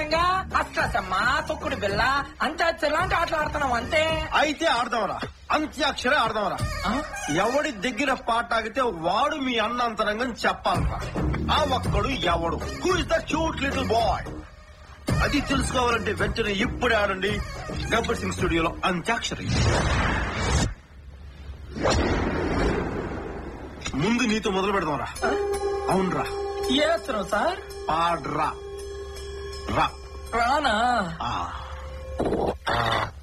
చెప్పానుగా అష్టసమ్మ తొక్కుడు బిల్ల అంత్యాక్షరి లాంటి ఆటలు ఆడుతున్నాం అంతే అయితే ఆడదామరా అంత్యాక్షరే ఆడదామరా ఆ? ఎవడి దగ్గర పాట ఆగితే వాడు మీ అన్న అంతరంగం చెప్పాలరా ఆ ఒక్కడు ఎవడు who is the cute little boy అది తెలుసుకోవాలంటే వెంటనే ఇప్పుడే ఆడండి గబ్బర్ సింగ్ స్టూడియోలో అంత్యాక్షరి ముందు నీతో మొదలు పెడదాంరా అవునరా చేస్తున్నాం సార్ పాడ్రా రా రానా ఆ.